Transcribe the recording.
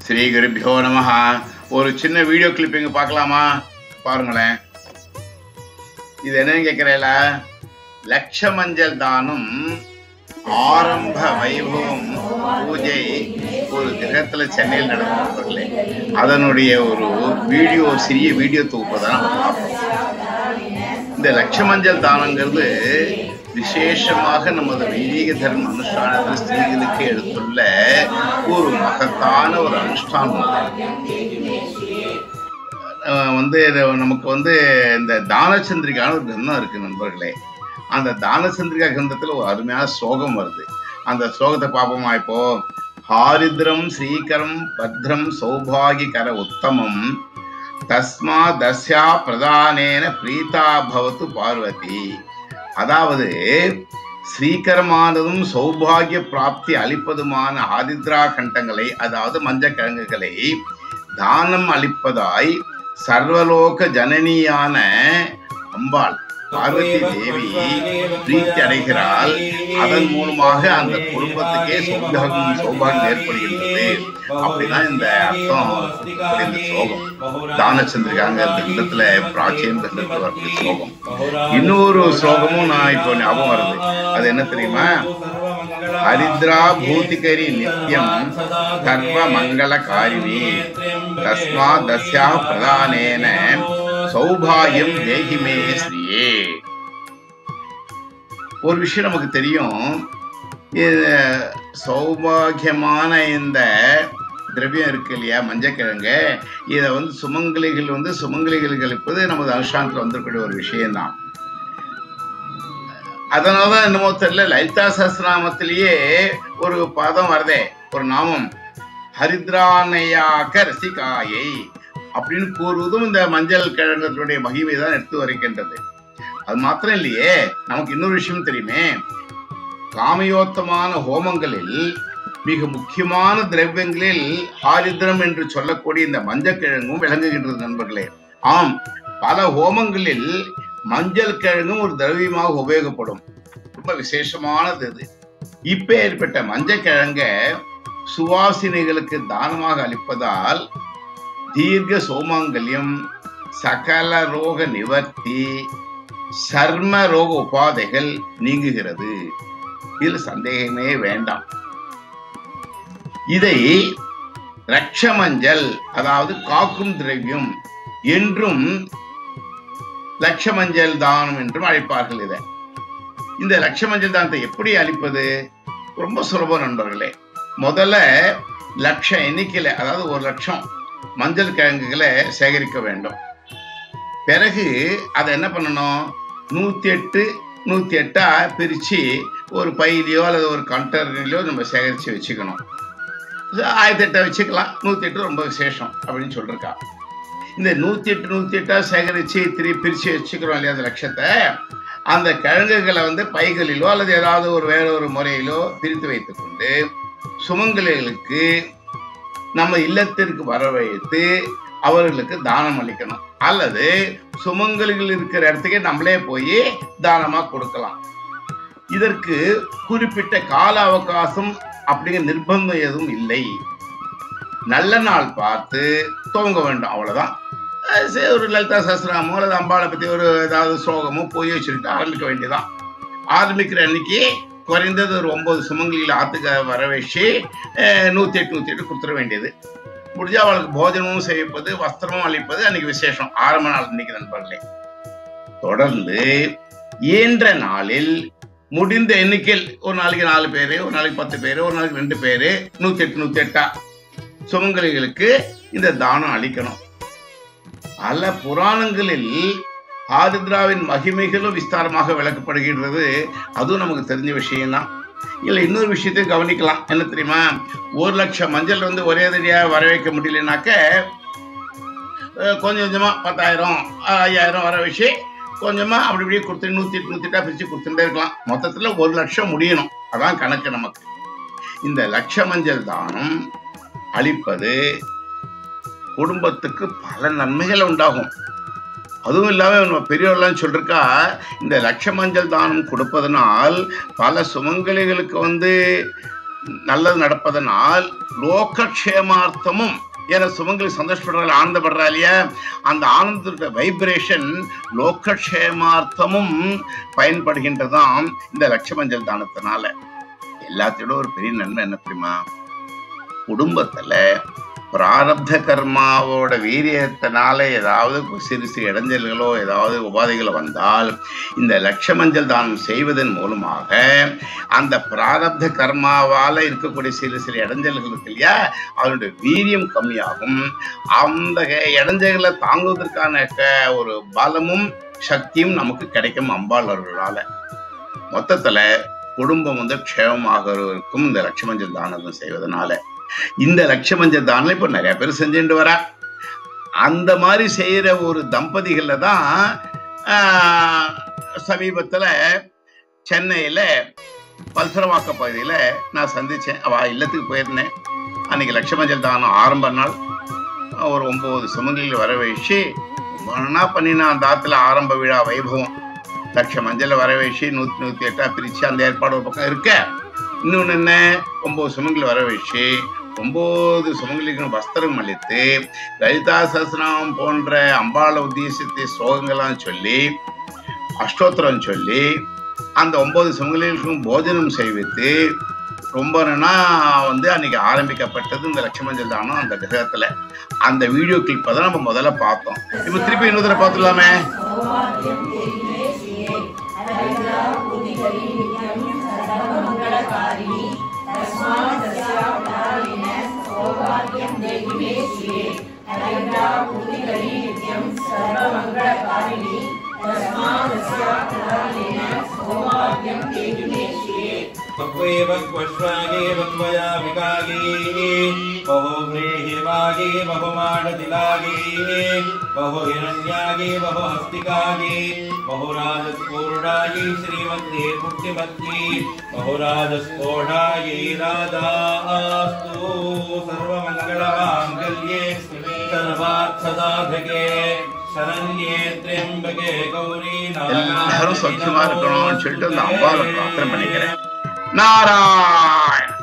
ஸ்ரீ குருபியோ நமஹ ஒரு சின்ன வீடியோ கிளிப்பிங் பார்க்கலாமா பாருங்களேன் இது என்னன்னு கேட்கிறேல லட்ச மஞ்சள் தானம் ஆரம்ப வைபவம் பூஜை ஒரு கிரகத்துல சென்னையில் நடந்தவர்களே அதனுடைய ஒரு வீடியோ சிறிய வீடியோ தொகுப்பு தான் நம்ம பார்ப்போம். இந்த லட்ச மஞ்சள் தானங்கிறது விசேஷமாக நமது வைதிக தர்ம அனுஷ்டானத்தில் ஸ்திரீகளுக்கு எடுத்துள்ள ஒரு மகத்தான ஒரு அனுஷ்டானம் அஹ் வந்து இது நமக்கு வந்து இந்த தானச்சந்திரிகான ஒரு கிரந்தம் இருக்கு நண்பர்களே அந்த தானச்சந்திரிகா கிரந்தத்துல ஒரு அருமையான ஸ்லோகம் வருது அந்த ஸ்லோகத்தை பார்ப்போமா இப்போ ஹாரித்ரம் ஸ்ரீகரம் பத்ரம் சௌபாகிகர உத்தமம் தஸ்மா தஸ்யா பிரதானேன பிரீதா பவத்து பார்வதி அதாவது ஸ்ரீகரமானதும் சௌபாகிய பிராப்தி அளிப்பதுமான ஆதித்ரா கண்டங்களை அதாவது மஞ்சள் கிழங்குகளை தானம் அளிப்பதாய் சர்வலோக ஜனனியான அம்பாள் பார்வதி தேவி பிரீத்தி அடைகிறாள் அதன் மூலமாக அந்த குடும்பத்துக்கே சௌபாகியம் சௌபாகியம் ஏற்படுகின்றது அப்படிதான் இந்த அர்த்தம் இந்த ஸ்லோகம் தானச்சந்திரிகாங்க இந்த இடத்துல பிராச்சீன கிரந்தத்துல வரக்கூடிய ஸ்லோகம் இன்னொரு ஸ்லோகமும் நான் இப்போ ஞாபகம் வருது அது என்ன தெரியுமா ஹரித்ரா பூதிகரி நித்யம் சர்வ மங்கள காரிணி தஸ்மா தஸ்யா பிரதானேன சௌபாகியம் தேகிமே ஸ்ரீயே ஒரு விஷயம் நமக்கு தெரியும் இது சௌபாகியமான இந்த திரவியம் இருக்கு இல்லையா மஞ்சக்கிழங்கு இதை வந்து சுமங்கலிகள் வந்து சுமங்கலிகள் கழிப்பது நமது அனுஷ்டானத்தில் வந்திருக்கக்கூடிய ஒரு விஷயம்தான் அதனாலதான் என்னமோ தெரியல லலிதா சஹஸ்ரநாமத்திலேயே ஒரு பதம் வருதே ஒரு நாமம் ஹரித்ரானையாக்க ரசிகாயை அப்படின்னு கூறுவதும் இந்த மஞ்சள் கிழங்கத்தினுடைய மகிமை தான் எடுத்து வரைக்கின்றது அது மாத்திரம் இல்லையே நமக்கு இன்னொரு விஷயம் தெரியுமே காமயோத்தமான ஹோமங்களில் மிக முக்கியமான திரவியங்களில் ஹாரித்ரம் என்று சொல்லக்கூடிய இந்த மஞ்சள் கிழங்கும் விளங்குகின்றது நண்பர்களே ஆம் பல ஹோமங்களில் மஞ்சள் கிழங்கும் ஒரு திரவியமாக உபயோகப்படும் ரொம்ப விசேஷமானது இது இப்ப ஏற்பட்ட மஞ்சள் கிழங்க சுவாசினிகளுக்கு தானமாக அளிப்பதால் தீர்க்க சோமாங்கல்யம் சகல ரோக நிவர்த்தி சர்ம ரோக உபாதைகள் நீங்குகிறது இதுல சந்தேகமே வேண்டாம் இதை ரக்ஷ மஞ்சள் அதாவது காக்கும் திரவியம் என்றும் லட்ச மஞ்சள் தானம் என்றும் அழைப்பார்கள் இதை இந்த லட்ச மஞ்சள் தானத்தை எப்படி அளிப்பது ரொம்ப சுலபம் நண்பர்களே முதல்ல லட்ச எண்ணிக்கையில அதாவது ஒரு லட்சம் மஞ்சள் கிழங்குகளை சேகரிக்க வேண்டும் பிறகு அதை என்ன பண்ணணும் நூத்தி எட்டு நூத்தி எட்டா பிரிச்சு ஒரு பையிலையோ அல்லது ஒரு கண்டர்லையோ நம்ம சேகரித்து வச்சுக்கணும் ஆயிரத்தி எட்டை வச்சுக்கலாம் நூற்றி எட்டு ரொம்ப விசேஷம் அப்படின்னு சொல்லிருக்கா இந்த நூற்றி எட்டு நூற்றி எட்டா சேகரித்து திருப்பி பிரித்து வச்சுக்கிறோம் இல்லையா அந்த லட்சத்தை அந்த கிழங்குகளை வந்து பைகளிலோ அல்லது ஏதாவது ஒரு வேற ஒரு முறையிலோ பிரித்து வைத்துக்கொண்டு சுமங்கலிகளுக்கு நம்ம இல்லத்திற்கு வரவழைத்து அவர்களுக்கு தானம் அளிக்கணும் அல்லது சுமங்கலிகள் இருக்கிற இடத்துக்கே நம்மளே போய் தானமா கொடுக்கலாம் இதற்கு குறிப்பிட்ட கால அவகாசம் அப்படிங்கிற நிர்பந்தம் எதுவும் இல்லை நல்ல நாள் பார்த்து துவங்க வேண்டும் அவ்வளவுதான் அஹ் சரி, ஒரு லலிதா சஸ்திராமோ அல்லது அம்பாளை பத்தி ஒரு ஏதாவது ஸ்லோகமோ போய் வச்சுட்டு ஆரம்பிக்க வேண்டியதான் ஆரம்பிக்கிற அன்னைக்கு குறைந்தது ஒரு ஒன்பது சுமங்கலிகளை ஆத்துக்க வர வச்சு அஹ், நூத்தி எட்டு நூத்தி எட்டு கொடுத்துட வேண்டியது முடிஞ்சா அவளுக்கு போஜனமும் செய்விப்பது வஸ்திரமும் அளிப்பது அன்னைக்கு விசேஷம் ஆரம்ப நாள் இன்னைக்கு நண்பர்களே தொடர்ந்து இயன்ற நாளில் முடிந்த எண்ணிக்கையில் ஒரு நாளைக்கு நாலு பேரு ஒரு நாளைக்கு பத்து பேரு ஒரு நாளைக்கு ரெண்டு பேரு நூத்தி எட்டு நூத்தி எட்டா சுமங்கலிகளுக்கு இந்த தானம் அளிக்கணும் பல புராணங்களில் ஆதித்ராவின் மகிமைகளும் விஸ்தாரமாக விளக்கப்படுகின்றது அதுவும் நமக்கு தெரிஞ்ச விஷயம்தான் இல்லை இன்னொரு விஷயத்தையும் கவனிக்கலாம் என்ன தெரியுமா ஒரு லட்சம் மஞ்சள் வந்து ஒரே தடியாக வர வைக்க முடியலனாக்க அஹ், கொஞ்சம் கொஞ்சமா பத்தாயிரம் அஹ், ஐயாயிரம் வர வச்சு கொஞ்சமா அப்படி இப்படியே கொடுத்து நூத்தி எட்டு நூத்தி எட்டா பிரிச்சு கொடுத்துட்டே இருக்கலாம் மொத்தத்துல ஒரு லட்சம் முடியணும் அதான் கணக்கு நமக்கு இந்த லட்ச மஞ்சள் தானம் அளிப்பது குடும்பத்துக்கு பல நன்மைகள் உண்டாகும் அதுவும் இல்லாம நம்ம பெரியவர்கள்லாம் சொல்லிருக்கா இந்த லட்ச மஞ்சள் தானம் கொடுப்பதனால் பல சுமங்கலிகளுக்கு வந்து நல்லது நடப்பதனால் லோகக்ஷேமார்த்தமும் என சுமங்கலி சந்தோஷப்படுறாள் ஆனந்தப்படுறா இல்லையா அந்த ஆனந்தத்தோட வைப்ரேஷன் லோகக்ஷேமார்த்தமும் பயன்படுகின்றதாம் இந்த லட்சமஞ்சள் தானத்தினால எல்லாத்தோட ஒரு பெரிய நன்மை என்ன தெரியுமா குடும்பத்துல பிராரப்த கர்மாவோட வீரியத்தினால ஏதாவது சிறு சிறு இடைஞ்சல்களோ ஏதாவது உபாதைகளோ வந்தால் இந்த லட்சமஞ்சள் தானம் செய்வதன் மூலமாக அந்த பிராரப்த கர்மாவால இருக்கக்கூடிய சிறு சிறு இடைஞ்சல்கள் இருக்கு இல்லையா அதனுடைய வீரியம் கம்மியாகும் அந்த இடைஞ்சல்களை தாங்குவதற்கான க- ஒரு பலமும் சக்தியும் நமக்கு கிடைக்கும் அம்பாள் அவர்களால மொத்தத்துல குடும்பம் வந்து க்ஷேமமாகிறதுக்கும் இந்த லட்சமஞ்சள் தானம் செய்வதனால இந்த லட்சமஞ்சள் தானம் இப்ப நிறைய பேர் செஞ்சுட்டு வரா அந்த மாதிரி செய்யற ஒரு தம்பதிகள்ல தான் ஆஹ், சமீபத்துல சென்னையில பல்சரவாக்க பகுதியில நான் சந்திச்சேன் அவ இல்லத்துக்கு போயிருந்தேன் அன்னைக்கு லட்சமஞ்சள் தானம் ஆரம்ப நாள் ஒரு ஒன்பது சுமங்கலில் வர வச்சு ஒன்னா பண்ணினா அந்த ஆத்துல ஆரம்ப விழா வைபவம் லட்ச மஞ்சள் வர வச்சு நூத்தி நூத்தி எட்டா பிரிச்சு அந்த ஏற்பாடு ஒரு பக்கம் இருக்க இன்னொன்னு என்ன ஒன்பது சுமங்கல் வர வச்சு ஒன்பது சுமங்கலிக்கு வஸ்திரம் அளித்து லலிதா சஹஸ்ரநாமம் போன்ற அம்பாள உத்தேசித்த ஸ்லோகங்கள்லாம் சொல்லி அஷ்டோத்திரம் சொல்லி அந்த ஒன்பது சுமங்கலிகளுக்கும் போஜனம் செய்வித்து ரொம்ப நாளா வந்து அன்னைக்கு ஆரம்பிக்கப்பட்டது இந்த லட்சுமஞ்சள் தானம் அந்த கிரகத்துல அந்த வீடியோ கிளிப்பை தான் நம்ம முதல்ல பார்த்தோம் இப்ப திருப்பி இன்னொரு தடவை பார்த்துடலாமே बह्वेव क्वश्वागे बह्वया विकागे बहु व्रीहिवागे बहुमाडतिलागे बहु हिरण्यागे बहु हस्तिकागे बहुराजस्फूर्णायै श्रीमद्ये पुण्यमद्ये बहुराजस्फोढायै राधास्तु सर्वमङ्गलमाङ्गल्ये सर्वार्थसाधके शरण्ये त्र्यम्बके गौरी எல்லாரும் சௌக்கியமா இருக்கணும்னு சொல்லிட்டு அந்த அம்பாவை பிரார்த்தனை பண்ணிக்கிறேன் நாராயண